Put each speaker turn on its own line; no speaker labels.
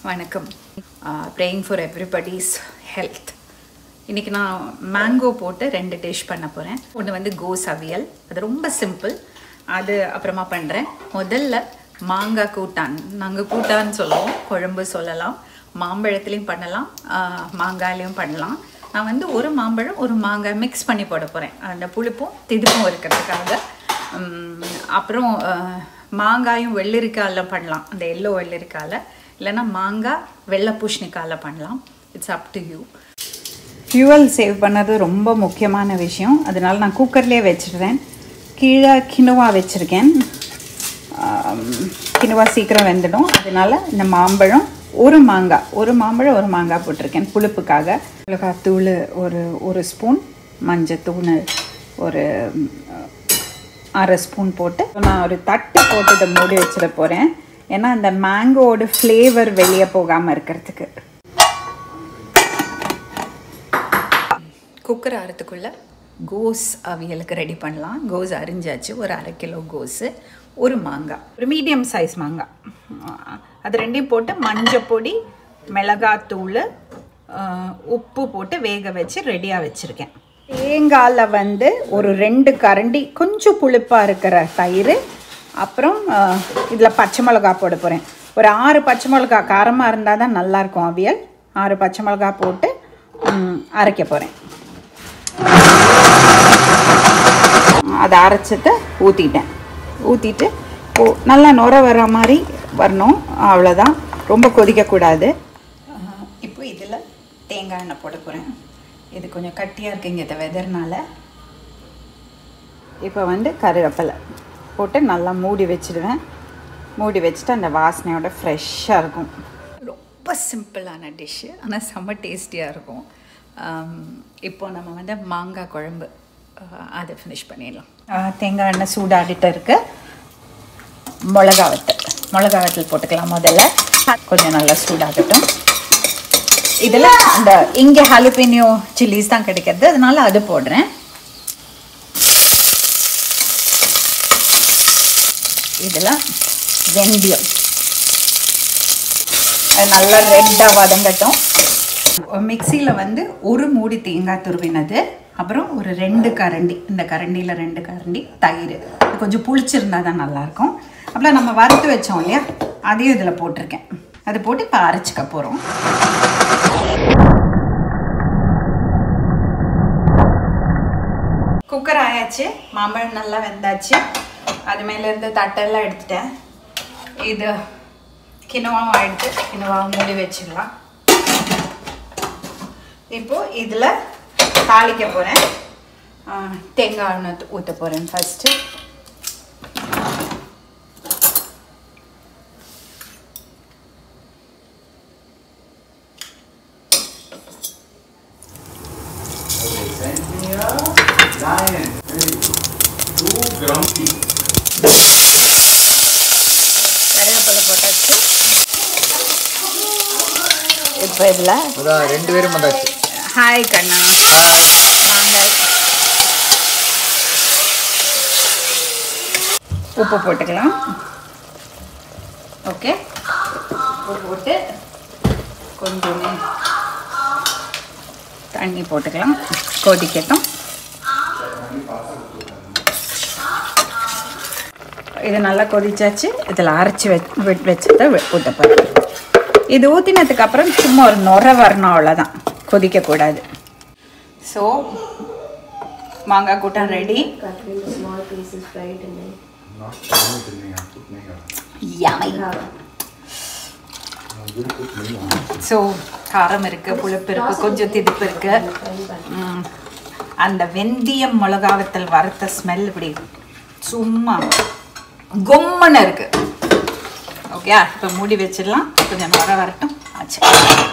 வணக்கம் praying for everybody's health இன்றைக்கி நான் மேங்கோ போட்டு ரெண்டு டிஷ் பண்ண போகிறேன் ஒன்று வந்து கோஸ் அவியல் அது ரொம்ப சிம்பிள் அது அப்புறமா பண்ணுறேன் முதல்ல மாங்காய் கூட்டான் நாங்கள் கூட்டான்னு சொல்லுவோம் குழம்பு சொல்லலாம் மாம்பழத்துலேயும் பண்ணலாம் ஆஹ் மாங்காய்லேயும் பண்ணலாம் நான் வந்து ஒரு மாம்பழம் ஒரு மாங்காய் மிக்ஸ் பண்ணி போட போகிறேன் அந்த புளிப்பும் திடுப்பும் இருக்கிறதுக்காக உம், அப்புறம் ஆஹ், மாங்காயும் வெள்ளரிக்காயில் பண்ணலாம் அந்த எல்லோ வெள்ளரிக்காயில் இல்லைன்னா மாங்காய் வெள்ளை பூஷணிக்காயில் பண்ணலாம் it's up to you fuel save பண்ணது ரொம்ப முக்கியமான விஷயம் அதனால நான் குக்கர்லேயே வச்சிடுறேன் கீழே கிணுவா வச்சுருக்கேன் கிணுவா சீக்கிரம் வெந்துடும் அதனால இந்த மாம்பழம் ஒரு மாங்காய் ஒரு மாம்பழம் ஒரு மாங்காய் போட்டிருக்கேன் புளிப்புக்காக மிளகாத்தூள் ஒரு ஒரு ஸ்பூன் மஞ்சத்தூள் ஒரு ம், அரை ஸ்பூன் போட்டு நான் ஒரு தட்டு போட்டு இதை மூடி வச்சிட போகிறேன் ஏன்னா அந்த மேங்கோட ஃப்ளேவர் வெளியே போகாமல் இருக்கிறதுக்கு குக்கர் ஆறதுக்குள்ளே கோஸ் அவியலுக்கு ரெடி பண்ணலாம் கோஸ் அரிஞ்சாச்சு ஒரு அரை கிலோ கோஸு ஒரு மாங்காய் ஒரு மீடியம் சைஸ் மாங்காய் அஹ் அது ரெண்டையும் போட்டு மஞ்சள் பொடி மிளகாத்தூள் அஹ் உப்பு போட்டு வேக வச்சு ரெடியாக வச்சுருக்கேன் தேங்காயில் வந்து ஒரு ரெண்டு கரண்டி கொஞ்சம் புளிப்பாக இருக்கிற தயிர் அப்புறம் இதில் பச்சை மிளகா போட போகிறேன் ஒரு ஆறு பச்சை மிளகா காரமாக இருந்தால் தான் நல்லாயிருக்கும் அவியல் ஆறு பச்சை மிளகா போட்டு ம், அரைக்க போகிறேன் அதை அரைச்சதை ஊற்றிட்டேன் ஊற்றிட்டு ஓ நல்லா நுர வர மாதிரி வரணும் அவ்வளோதான் ரொம்ப கொதிக்கக்கூடாது இப்போ இதில் தேங்காய் எண்ணெய் போட போகிறேன் இது கொஞ்சம் கட்டியாக இருக்குங்க இந்த வெதர்னால இப்போ வந்து கருவேப்பிலை போட்டு நல்லா மூடி வச்சிடுவேன் மூடி வச்சுட்டு அந்த வாசனையோட ஃப்ரெஷ்ஷாக இருக்கும் ரொம்ப சிம்பிளான டிஷ்ஷு ஆனால் செம்ம டேஸ்டியாக இருக்கும் ஆம், இப்போ நம்ம வந்து மாங்காய் குழம்பு ஆஹ், அதை ஃபினிஷ் பண்ணிடலாம் ஆஹ், தேங்காய் எண்ணெய் சூடாடிட்டு இருக்கு மிளகா வத்தல் மிளகா வத்தல் போட்டுக்கலாம் முதல்ல கொஞ்சம் நல்லா சூடாகட்டும் இதில் அந்த இங்கே ஹாலிபினியோ சில்லிஸ் தான் கிடைக்கிறது அதனால அது போடுறேன் இதில் வெந்தயம் அது நல்லா ரெட்டாக வதங்கட்டும் மிக்சியில் வந்து ஒரு மூடி தேங்காய் துருவினது அப்புறம் ஒரு ரெண்டு கரண்டி இந்த கரண்டியில் ரெண்டு கரண்டி தயிர் இது கொஞ்சம் புளிச்சிருந்தா தான் நல்லாயிருக்கும் அப்புறம் நம்ம வறுத்து வச்சோம் இல்லையா அதையும் இதில் போட்டிருக்கேன் அது போட்டு இப்போ அரைச்சிக்க போகிறோம் குக்கர் ஆயாச்சு மாம்பழம் நல்லா வெந்தாச்சு அது மேல இருந்து தட்டெல்லாம் எடுத்துட்டேன் இது கிணுவாவும் ஆயிடுச்சு கிணுவாவை மூடி வச்சிடலாம் இப்போ இதில் தாளிக்க போகிறேன் தேங்காய் எண்ணெய் ஊற்ற போகிறேன் first
Lion, very good. Too grumpy.
கருவேப்பிலை போட்டாச்சு இப்போ இதில்
அதான் ரெண்டு பேரும் வந்தாச்சு
ஹாய் கண்ணா மாங்காய் உப்பு போட்டுக்கலாம் ஓகே உப்பு போட்டு கொஞ்சமே தண்ணி போட்டுக்கலாம் கொதிக்கட்டும் இது நல்லா கொதிச்சாச்சு இதில் அரைச்சி வச்சு வச்சதை ஊற்ற போகிறேன் இது ஊற்றினதுக்கு அப்புறம் சும்மா ஒரு நுர வரணும் அவ்வளோதான் கொதிக்கக்கூடாது ஸோ மாங்காய் கூட்டம் ready
cut into small pieces, fried and then
Not only the name, I put name.
yummy
I will put name on.
So காரம் இருக்குது புளிப்பு இருக்குது கொஞ்சம் திடுப்பு இருக்குது
frying pan.
ம், அந்த வெந்தயம் மிளகாவத்தல் வறுத்த ஸ்மெல் இப்படி சும்மா கொம்மன்னு இருக்கு ஓகே இப்போ மூடி வச்சிடலாம் கொஞ்சம் வர வரட்டும் ஆச்சு